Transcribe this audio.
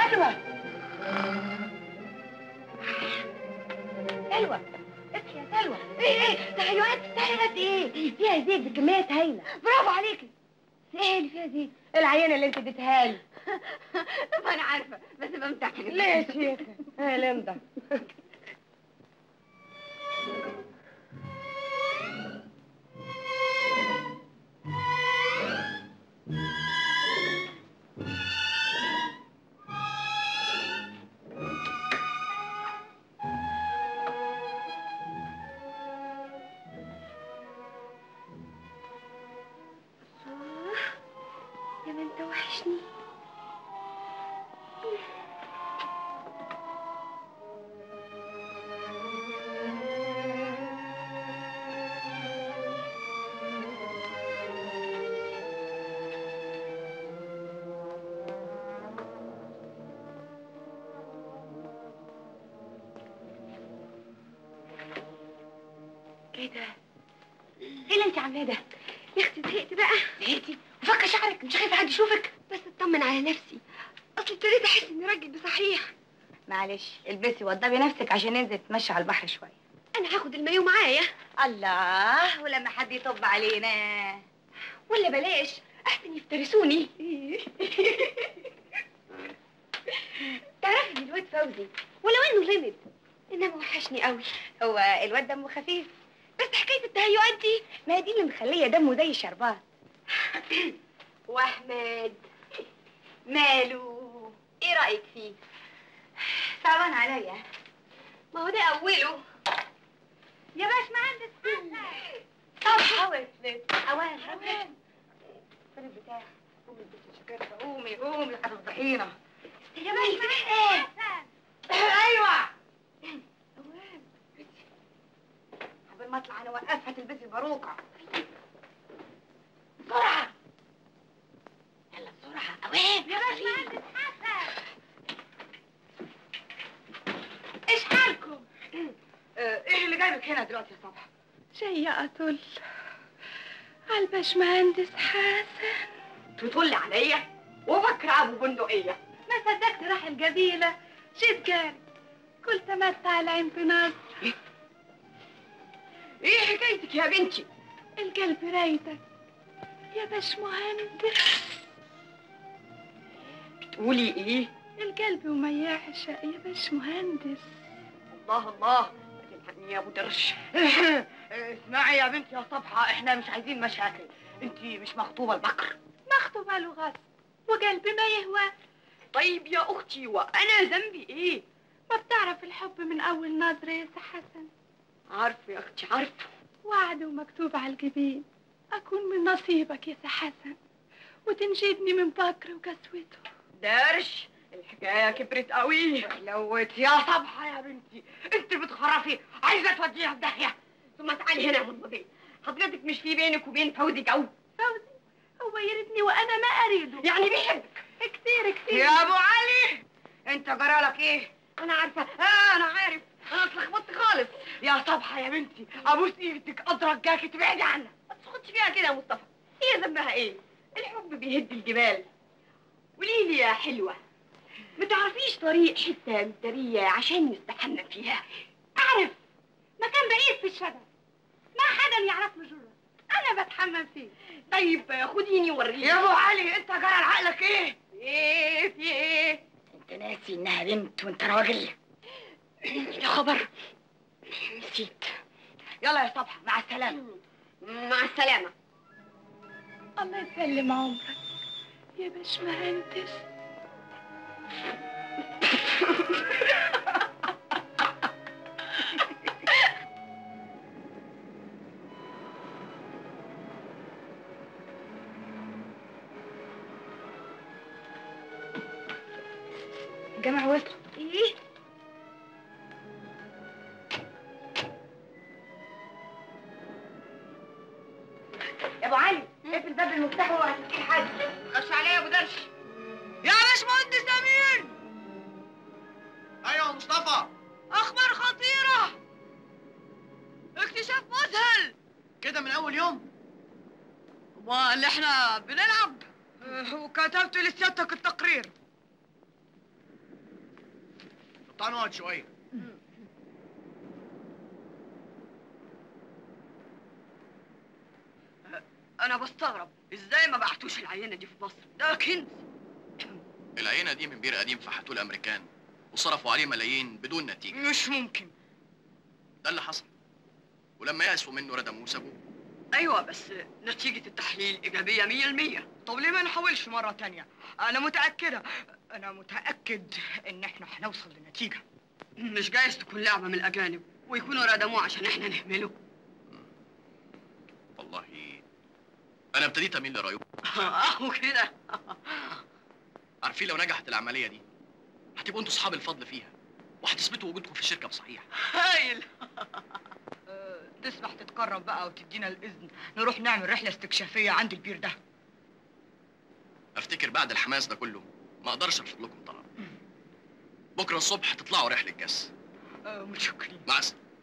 سلوى سلوى اصحي يا سلوى ايه ايه تهيؤات تهيؤات ايه فيها زيت بكميات هايله برافو عليكي ايه اللي فيها زيت العينه اللي انت اديتها لي ما انا عارفه بس بمتحن ليه يا شيخه يا لمده يا ما انت وحشني ايه ده ايه اللي انت عاملاه ده يا اختي زهقت بقى زهقتي وفكر شعرك مش خايفه حد يشوفك بس اطمن على نفسي اصل ابتديت احس اني راجل بصحيح معلش البسي وضبي نفسك عشان ننزل نتمشى على البحر شويه انا هاخد المايو معايا الله ولما حد يطب علينا ولا بلاش احسن يفترسوني تعرفي ان الواد فوزي ولو انه لمد انما وحشني قوي هو الواد دمه خفيف بس حكايه التهيؤات دي ما هي دي اللي مخليه دمه زي الشربات واحمد ماله ايه رايك فيه صعبان عليا ما هو ده اوله يا باش مهندس طب حاول اوان اوان فين البتاع قومي البنت الشكارة قومي قومي هتفضحينا يا باش ايه ايوه اوان قبل ما اطلع انا اوقفها تلبسي الباروكه بسرعه يلا بسرعه اوان يا باش مهندس حسن ايش حالكم؟ ايه اللي جايبك هنا دلوقتي يا صبحي؟ جاية أطل على الباشمهندس حسن تطل عليا وفكر ابو بندقيه ما صدقت راح القبيلة جيت جاري قلت أمتع العين بنظر ايه حكايتك يا بنتي؟ القلب رايدك يا باشمهندس بتقولي ايه؟ القلب وما يعشق يا باشمهندس الله الله تلحقني يا ابو درش اسمعي يا بنتي يا صبحه احنا مش عايزين مشاكل انت مش مخطوبه لبكر مخطوبة له غصب وقلبي ما يهوى طيب يا اختي وانا ذنبي ايه؟ ما بتعرف الحب من أول نظرة يا سي حسن عارفه يا اختي عارفه وعد ومكتوب على الجبين أكون من نصيبك يا سي حسن وتنجدني من بكر وقسوته درش الحكايه كبرت قوي حلوت يا صبحه يا بنتي انت بتخرفي عايزه توديها في داهيه ثم تعالي هنا يا منطقي حضرتك مش في بينك وبين فوزي جو فوزي هو يردني وأنا ما أريده يعني بيحبك كتير كتير يا ابو علي انت جرالك ايه انا عارفه اه انا عارف انا اتلخبطت خالص يا صبحه يا بنتي ابوس ايدك ادرك جاكي تبعدي عنها ما تسخطش فيها كده يا مصطفى هي ذنبها ايه الحب بيهد الجبال قولي لي يا حلوه ما تعرفيش طريق حته مداريه عشان نستحمى فيها أعرف مكان بعيد في الشجر ما حدا يعرف له جرة أنا بتحمم فيه طيب خديني وريني يا ابو علي انت جرى لعقلك ايه ايه في ايه انت ناسي انها بنت وانت راجل يا خبر نسيت يلا يا صبحة مع السلامة مع السلامة الله يسلم عمرك يا باشمهندس جمع وسط إيه يا ابو علي اقفل باب المفتاح وهتسكين حد خش عليا يا ابو درش يا باشمهندس امين ايوه مصطفى اخبار خطيرة اكتشاف مذهل كده من اول يوم واللي احنا بنلعب اه، وكتبت لسيادتك التقرير تعال نقعد شويه انا بستغرب ازاي ما بعتوش العينه دي في مصر ده كنز العينة دي من بير قديم فحتوه الأمريكان وصرفوا عليه ملايين بدون نتيجة مش ممكن ده اللي حصل ولما يأسوا منه ردموه وسابوه ايوه بس نتيجه التحليل ايجابيه مية المية طب ليه ما نحاولش مره تانية انا متاكده انا متاكد ان احنا هنوصل لنتيجه مش جايز تكون لعبه من الاجانب ويكونوا ردموه عشان احنا نهمله والله أنا ابتديت أميل لرأيه اهو كده عارفين لو نجحت العملية دي هتبقوا انتوا أصحاب الفضل فيها وهتثبتوا وجودكم في الشركة بصحيح هايل أه، تسمح تتقرب بقى وتدينا الاذن نروح نعمل رحله استكشافيه عند البير ده أفتكر بعد الحماس ده كله ما أقدرش أرفض لكم طلب بكرة الصبح تطلعوا رحلة جس أه، متشكرين مع السلامة